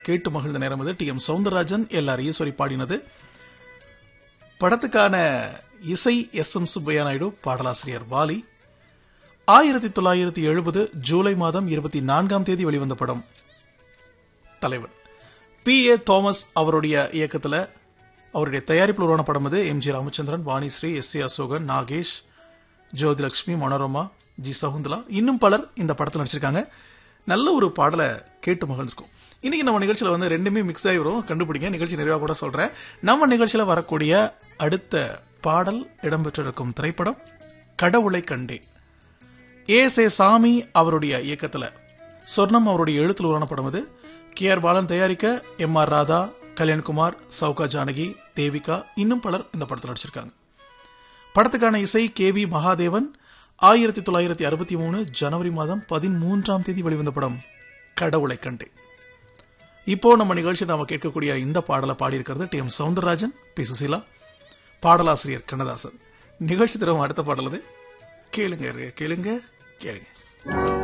கேட்டு மகிழ்ந்த நேரம் அது T M Soundararajan L R Eswari பாடினது படத்துக்கான இசை எஸ் எம் சுப்பையா நாயுடு பாடலாசிரியர் வாலி ஆயிரத்தி தொள்ளாயிரத்தி எழுபது ஜூலை மாதம் இருபத்தி நான்காம் தேதி வெளிவந்த படம் தலைவன் பி ஏ தாமஸ் அவருடைய இயக்கத்துல அவருடைய தயாரிப்பில் உருவான படம் இது M G Ramachandran Vanisri S C Ashokan Nagesh Jyothilakshmi Manorama G Sakunthala இன்னும் பலர் இந்த படத்தில் நடிச்சிருக்காங்க நல்ல ஒரு பாடலை கேட்டு மகிழ்ந்திருக்கும் இன்னைக்கு நம்ம நிகழ்ச்சியில வந்து ரெண்டுமே மிக்ஸ் ஆகி வரும் கண்டுபிடிங்க நிகழ்ச்சி நிறைவா கூட சொல்றேன் நம்ம நிகழ்ச்சியில வரக்கூடிய அடுத்த பாடல் இடம்பெற்றிருக்கும் திரைப்படம் கடவுளை கண்டே ஏஸ் ஏ சாமி அவருடைய இயக்கத்துல சொர்ணம் அவருடைய எழுத்தில் உருவான படம் இது கே ஆர் பாலன் தயாரிக்க எம் ஆர் ராதா கல்யாண்குமார் சவுகா ஜானகி தேவிகா இன்னும் பலர் இந்த படத்தில் நடிச்சிருக்காங்க படத்துக்கான இசை கே வி மகாதேவன் ஆயிரத்தி தொள்ளாயிரத்தி அறுபத்தி மூணு ஜனவரி மாதம் பதிமூன்றாம் தேதி வெளிவந்த படம் கடவுளை கண்டே இப்போ நம்ம நிகழ்ச்சி நாம கேட்கக்கூடிய இந்த பாடலை பாடியிருக்கிறது டி எம் சவுந்தரராஜன் பி சுசீலா பாடலாசிரியர் கண்ணதாசன் நிகழ்ச்சி தரும் அடுத்த பாடல் அது கேளுங்க கேளுங்க கேளுங்க